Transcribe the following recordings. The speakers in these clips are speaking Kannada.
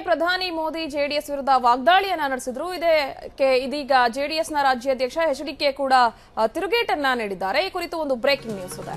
ಪ್ರಧಾನಿ ಮೋದಿ ಜೆಡಿಎಸ್ ವಿರುದ್ಧ ವಾಗ್ದಾಳಿಯನ್ನ ನಡೆಸಿದ್ರು ಇದಕ್ಕೆ ಇದೀಗ ಜೆಡಿಎಸ್ನ ರಾಜ್ಯಾಧ್ಯಕ್ಷ ಎಚ್ ಡಿ ಕೆ ಕೂಡ ಆ, ತಿರುಗೇಟನ್ನ ನೀಡಿದ್ದಾರೆ ಈ ಕುರಿತು ಒಂದು ಬ್ರೇಕಿಂಗ್ ನ್ಯೂಸ್ ಇದೆ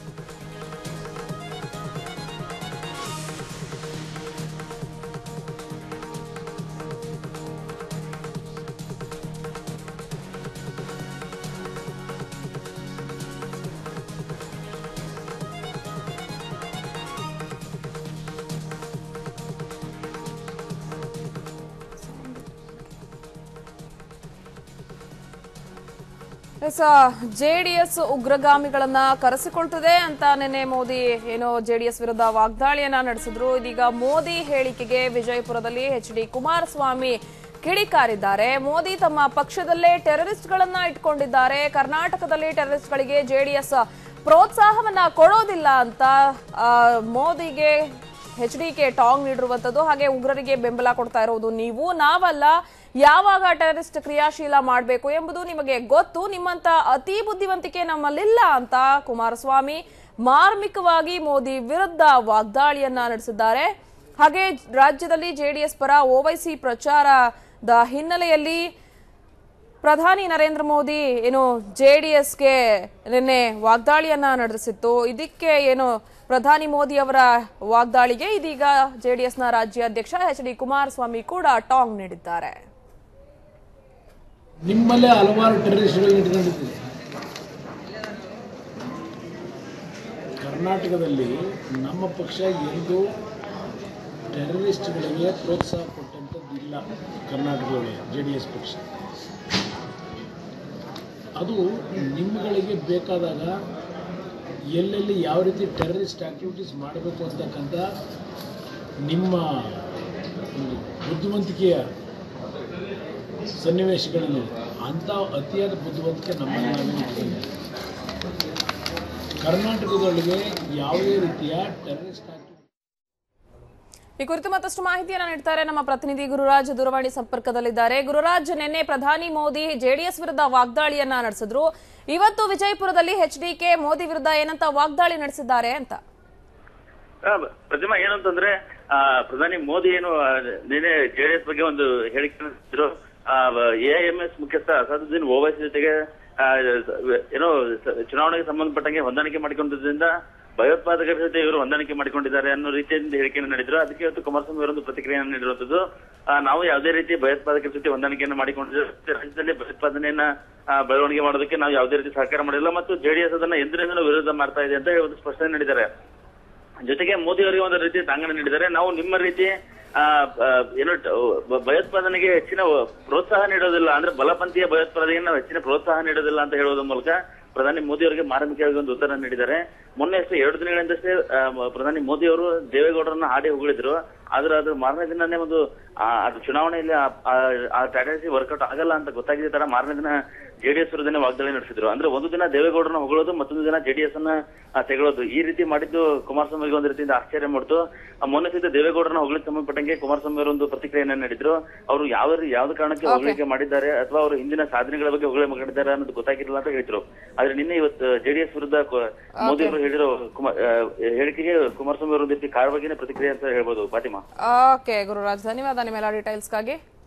ಎಸ್ ಜೆಡಿಎಸ್ ಉಗ್ರಗಾಮಿಗಳನ್ನ ಕರೆಸಿಕೊಳ್ತದೆ ಅಂತ ನಿನ್ನೆ ಮೋದಿ ಏನೋ ಜೆಡಿಎಸ್ ವಿರುದ್ಧ ವಾಗ್ದಾಳಿಯನ್ನ ನಡೆಸಿದ್ರು ಇದೀಗ ಮೋದಿ ಹೇಳಿಕೆಗೆ ವಿಜಯಪುರದಲ್ಲಿ ಎಚ್ ಡಿ ಕುಮಾರಸ್ವಾಮಿ ಕಿಡಿಕಾರಿದ್ದಾರೆ ಮೋದಿ ತಮ್ಮ ಪಕ್ಷದಲ್ಲೇ ಟೆರರಿಸ್ಟ್ಗಳನ್ನ ಇಟ್ಕೊಂಡಿದ್ದಾರೆ ಕರ್ನಾಟಕದಲ್ಲಿ ಟೆರರಿಸ್ಟ್ಗಳಿಗೆ ಜೆಡಿಎಸ್ ಪ್ರೋತ್ಸಾಹವನ್ನ ಕೊಡೋದಿಲ್ಲ ಅಂತ ಆ, ಮೋದಿಗೆ ಎಚ್ ಡಿ ಕೆ ಟಾಂಗ್ ನೀಡಿರುವಂತದ್ದು ಹಾಗೆ ಉಗ್ರರಿಗೆ ಬೆಂಬಲ ಕೊಡ್ತಾ ಇರೋದು ನೀವು ನಾವಲ್ಲ ಯಾವಾಗ ಟೆರರಿಸ್ಟ್ ಕ್ರಿಯಾಶೀಲ ಮಾಡಬೇಕು ಎಂಬುದು ನಿಮಗೆ ಗೊತ್ತು ನಿಮ್ಮಂತ ಅತಿ ಬುದ್ಧಿವಂತಿಕೆ ನಮ್ಮಲ್ಲಿಲ್ಲ ಅಂತ ಕುಮಾರಸ್ವಾಮಿ ಮಾರ್ಮಿಕವಾಗಿ ಮೋದಿ ವಿರುದ್ಧ ವಾಗ್ದಾಳಿಯನ್ನ ನಡೆಸಿದ್ದಾರೆ ಹಾಗೆ ರಾಜ್ಯದಲ್ಲಿ ಜೆಡಿಎಸ್ ಪರ ಓವೈಸಿ ಪ್ರಚಾರದ ಹಿನ್ನೆಲೆಯಲ್ಲಿ ಪ್ರಧಾನಿ ನರೇಂದ್ರ ಮೋದಿ ಏನು ಜೆಡಿಎಸ್ಗೆ ನಿನ್ನೆ ವಾಗ್ದಾಳಿಯನ್ನ ನಡೆಸಿತ್ತು ಇದಕ್ಕೆ ಏನು ಪ್ರಧಾನಿ ಮೋದಿ ಅವರ ವಾಗ್ದಾಳಿಗೆ ಇದೀಗ ಜೆಡಿಎಸ್ನ ರಾಜ್ಯಾಧ್ಯಕ್ಷ ಎಚ್ ಡಿ ಕುಮಾರಸ್ವಾಮಿ ಕೂಡ ಟಾಂಗ್ ನೀಡಿದ್ದಾರೆ ನಿಮ್ಮಲ್ಲೇ ಹಲವಾರು ಟೆರರಿಸ್ಟ್ಗಳನ್ನ ಇಟ್ಕೊಂಡಿದ್ದೀರಿ ಕರ್ನಾಟಕದಲ್ಲಿ ನಮ್ಮ ಪಕ್ಷ ಎಂದು ಟೆರರಿಸ್ಟ್ಗಳಿಗೆ ಪ್ರೋತ್ಸಾಹ ಕೊಟ್ಟಂಥದ್ದಿಲ್ಲ ಕರ್ನಾಟಕದೊಳಗೆ ಜೆ ಡಿ ಎಸ್ ಪಕ್ಷ ಅದು ನಿಮ್ಮಗಳಿಗೆ ಬೇಕಾದಾಗ ಎಲ್ಲೆಲ್ಲಿ ಯಾವ ರೀತಿ ಟೆರರಿಸ್ಟ್ ಆ್ಯಕ್ಟಿವಿಟೀಸ್ ಮಾಡಬೇಕು ಅಂತಕ್ಕಂಥ ನಿಮ್ಮ ಒಂದು ಬುದ್ಧಿವಂತಿಕೆಯ ಸನ್ನಿವೇಶಗಳಲ್ಲಿ ಅಂಥ ಅತಿಯಾದ ಬುದ್ಧಿವಂತಿಕೆ ನಮ್ಮಲ್ಲಿ ನಾವೇ ಇಟ್ಕೊಂಡಿದ್ದೀವಿ. ಕರ್ನಾಟಕದೊಳಗೆ ಯಾವುದೇ ರೀತಿಯ ಟೆರರಿಸ್ಟ್ ಆಕ್ಟಿವಿಟಿ ಈ ಕುರಿತು ಮತ್ತಷ್ಟು ಮಾಹಿತಿಯನ್ನ ನೀಡ್ತಾರೆ ನಮ್ಮ ಪ್ರತಿನಿಧಿ ಗುರುರಾಜ್ ದೂರವಾಣಿ ಸಂಪರ್ಕದಲ್ಲಿದ್ದಾರೆ ಗುರುರಾಜ್ ನಿನ್ನೆ ಪ್ರಧಾನಿ ಮೋದಿ ಜೆಡಿಎಸ್ ವಿರುದ್ಧ ವಾಗ್ದಾಳಿಯನ್ನ ನಡೆಸಿದ್ರು ಇವತ್ತು ವಿಜಯಪುರದಲ್ಲಿ ಎಚ್ ಡಿ ಕೆ ಮೋದಿ ವಿರುದ್ಧ ಏನಂತ ವಾಗ್ದಾಳಿ ನಡೆಸಿದ್ದಾರೆ ಅಂತ ಆ, ಪ್ರತಿಮಾ ಏನಂತಂದ್ರೆ ಆ, ಪ್ರಧಾನಿ ಮೋದಿ ಏನು ಆ, ನಿನ್ನೆ ಜೆಡಿಎಸ್ ಬಗ್ಗೆ ಒಂದು ಹೇಳಿಕೆ ನೀಡಿದ್ರು ಎಎಂಎಸ್ ಮುಖ್ಯಸ್ಥ ಅಸಾದುದ್ದೀನ್ ಓವೈಸಿ ಜೊತೆಗೆ ಆ, ಏನೋ ಸ- ಚುನಾವಣೆಗೆ ಸಂಬಂಧಪಟ್ಟಂಗೆ ಹೊಂದಾಣಿಕೆ ಮಾಡಿಕೊಂಡಿದ್ದರಿಂದ ಭಯೋತ್ಪಾದಕರ ಜೊತೆ ಇವರು ಹೊಂದಾಣಿಕೆ ಮಾಡಿಕೊಂಡಿದ್ದಾರೆ ಅನ್ನೋ ರೀತಿಯಿಂದ ಹೇಳಿಕೆಯನ್ನು ನೀಡಿದ್ರು ಅದಕ್ಕೆ ಇವತ್ತು ಕುಮಾರಸ್ವಾಮಿ ಅವರೊಂದು ಪ್ರತಿಕ್ರಿಯೆಯನ್ನು ನೀಡಿರುವಂತದ್ದು ಆ, ನಾವು ಯಾವುದೇ ರೀತಿ ಭಯೋತ್ಪಾದಕರ ಜೊತೆ ಹೊಂದಾಣಿಕೆಯನ್ನು ಮಾಡಿಕೊಂಡಿದ್ದೇವೆ ರಾಜ್ಯದಲ್ಲಿ ಭಯೋತ್ಪಾದನೆಯನ್ನ ಆ, ಬೆಳವಣಿಗೆ ಮಾಡೋದಕ್ಕೆ ನಾವು ಯಾವುದೇ ರೀತಿ ಸಹಕಾರ ಮಾಡಿಲ್ಲ ಮತ್ತು ಜೆಡಿಎಸ್ ಅದನ್ನ ಎಂದಿನಿಂದಲೂ ವಿರೋಧ ಮಾಡ್ತಾ ಇದೆ ಅಂತ ಒಂದು ಸ್ಪಷ್ಟನೆ ನೀಡಿದ್ದಾರೆ ಜೊತೆಗೆ ಮೋದಿ ಅವರಿಗೆ ಒಂದು ರೀತಿ ತಾಂಗಣ ನೀಡಿದ್ದಾರೆ ನಾವು ನಿಮ್ಮ ರೀತಿ ಆ, ಆ, ಏನು ಟ- ಬ- ಭಯೋತ್ಪಾದನೆಗೆ ಹೆಚ್ಚಿನ ಪ್ರೋತ್ಸಾಹ ನೀಡೋದಿಲ್ಲ ಅಂದ್ರೆ ಬಲಪಂಥೀಯ ಭಯೋತ್ಪಾದನೆಗೆ ನಾವು ಹೆಚ್ಚಿನ ಪ್ರೋತ್ಸಾಹ ನೀಡೋದಿಲ್ಲ ಅಂತ ಹೇಳೋದ್ರ ಮೂಲಕ ಪ್ರಧಾನಿ ಮೋದಿ ಅವರಿಗೆ ಮಾರ್ಮಿಕವಾಗಿ ಒಂದು ಉತ್ತರ ನೀಡಿದ್ದಾರೆ ಮೊನ್ನೆ ಅಷ್ಟೇ ಎರಡು ದಿನಗಳಿಂದಷ್ಟೇ ಆ, ಮ- ಪ್ರಧಾನಿ ಮೋದಿ ಅವರು ದೇವೇಗೌಡರನ್ನ ಹಾಡಿ ಹೊಗಳಿದ್ರು ಆದ್ರೆ ಅದು ಮಾರನೇ ದಿನನೇ ಒಂದು ಆ, ಅದು ಚುನಾವಣೆಯಲ್ಲಿ ಆ- ಆ- ಆ ಸ್ಟ್ರಾಟಜಿ ವರ್ಕೌಟ್ ಆಗಲ್ಲ ಅಂತ ಗೊತ್ತಾಗಿದ್ದ ತರ ಮಾರನೇ ದಿನ ಜೆಡಿಎಸ್ ವಿರುದ್ಧನೇ ವಾಗ್ದಾಳಿ ನಡೆಸಿದ್ರು ಅಂದ್ರೆ ಒಂದು ದಿನ ದೇವೇಗೌಡರನ್ನ ಹೊಗಳೋದು ಮತ್ತೊಂದು ದಿನ ಜೆಡಿಎಸ್ ಅನ್ನ ಆ, ತೆಗಳೋದು ಈ ರೀತಿ ಮಾಡಿದ್ದು ಕುಮಾರಸ್ವಾಮಿಗೆ ಒಂದು ರೀತಿಯಿಂದ ಆಶ್ಚರ್ಯ ಮಾಡ್ತು ಆ, ಮೊನ್ನೆ ಸಹಿತ ದೇವೇಗೌಡರನ್ನ ಹೊಗಳಿಗೆ ಸಂಬಂಧಪಟ್ಟಂಗೆ ಕುಮಾರಸ್ವಾಮಿ ಅವರು ಒಂದು ಪ್ರತಿಕ್ರಿಯೆಯನ್ನ ನೀಡಿದ್ರು ಅವರು ಯಾವ ರೀ- ಯಾವ್ದು ಕಾರಣಕ್ಕೆ ಹೊಗಳಿಕೆ ಮಾಡಿದ್ದಾರೆ ಅಥವಾ ಅವರು ಹಿಂದಿನ ಸಾಧನೆಗಳ ಬಗ್ಗೆ ಹೊಗಳಿಕೆ ಮಾಡಿದ್ದಾರೆ ಅನ್ನೋದು ಗೊತ್ತಾಗಿರಲಿಲ್ಲ ಅಂತ ಹೇಳಿದ್ರು ಆದ್ರೆ ನಿನ್ನೆ ಇವತ್ತು ಜೆಡಿಎಸ್ ವಿರುದ್ಧ ಕು- ಮೋದಿ ಅವರು ಹೇಳಿರೋ ಕುಮಾರ್ ಆ, ಹೇಳಿಕೆಗೆ ಕುಮಾರಸ್ವಾಮಿ ಅವರು ಒಂದು ರೀತಿ ಕಾರವಾಗಿನೇ ಪ್ರತಿಕ್ರಿಯೆ ಅಂತ ಹೇಳ್ಬೋದು ಫಾತಿಮಾ ಓಕೆ ಗುರುರಾಜ್ ಧನ್ಯವಾದ ನಿಮ್ಮೆಲ್ಲ ಡೀಟೇಲ್ಸ್ಗಾಗಿ